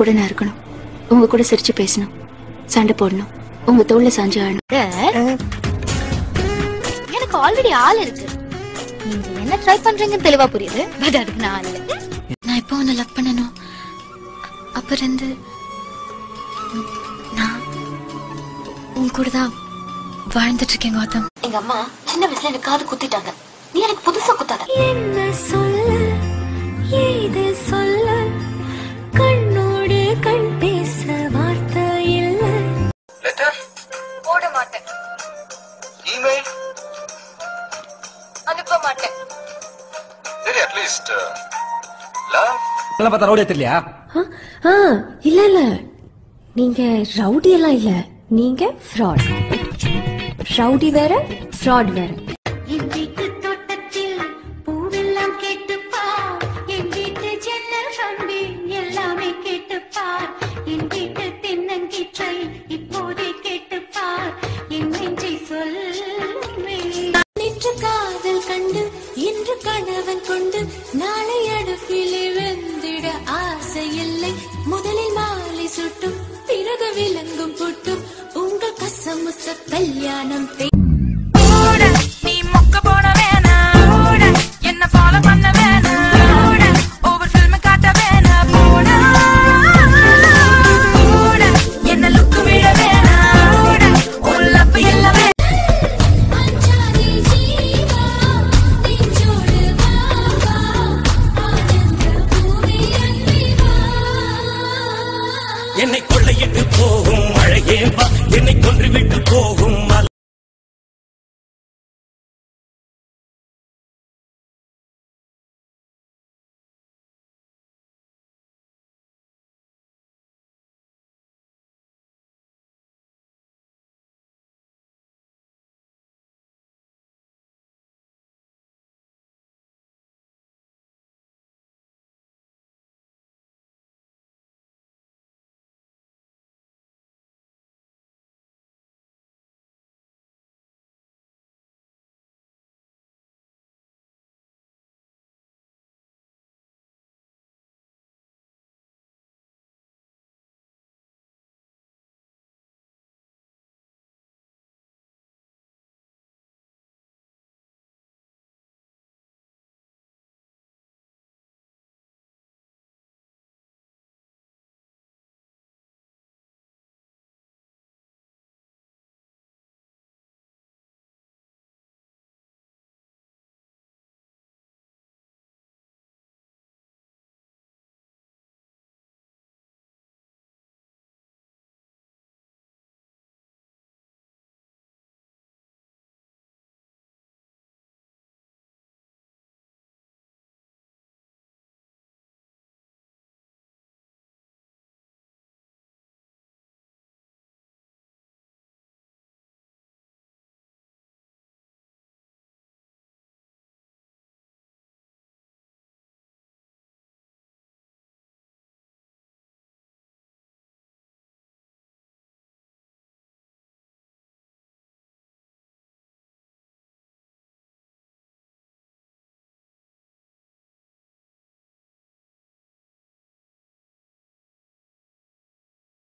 கூட நான் இருக்கணும் உங்க கூட சிரிச்சு பேசணும் சண்டை போடணும் உங்க தோல்ல சாஞ்சு ஆடணும் எனக்கு ஆல்ரெடி ஆள் இருக்கு நீங்க என்ன ட்ரை பண்றீங்கன்னு தெளிவா புரியுது பட் அதுக்கு நான் ஆள் இல்ல நான் எப்போ உன்னை லவ் பண்ணணும் அப்ப இருந்து நான் உன் கூட தான் வாழ்ந்துட்டு இருக்கேன் கௌதம் எங்க அம்மா சின்ன வயசுல எனக்கு காது குத்திட்டாங்க நீ எனக்கு புதுசா குத்தாத என்ன சொல்ல ஏது சொல்ல கண்ணோடு கண் பேச வார்த்தை இல்லை லெட்டர் போட மாட்டேன் இமெயில் அனுப்ப மாட்டேன் சரி அட்லீஸ்ட் லவ் நல்லா பார்த்தா ரவுடியா தெரியலையா ஆ இல்ல இல்ல நீங்க ரவுடி எல்லாம் இல்ல நீங்க ஃப்ராட் ரவுடி வேற ஃப்ராட் வேற என் வீட்டு தோட்டத்தில் பூவெல்லாம் கேட்டுப்பார் என் வீட்டு ஜன்னல் கம்பி எல்லாமே கேட்டுப்பார் என் வீட்டு தென்னங்கீற்றை இப்போதே கேட்டுப்பார் என் நெஞ்சை சொல்லுமே நேற்று காதல் கண்டு இன்று கணவன் கொண்டு நாளை அடுப்பிலே வெந்திட ஆசை இல்லை முதலில் மாலை சுட்டும் பிறகு விலங்கும் புட்டும் உங்கள் கசமுச கல்யாணம் பெய் நீ மொக்க போட வேணாம் என்ன ஃபாலோ பண்ண வேணாம் ஓவர் ஃபில்ம் காட்ட வேணாம் போடா என்ன லுக்கு விட வேணாம் உன் லவ் எல்லாம் அஞ்சாதே ஜீவா நெஞ்சோடு வா வா ஆனந்த பூவே அன்பே வா என்னை கொள்ளையிட்டு போகும் மழையே வா என்னை கொன்று விட்டு போகும்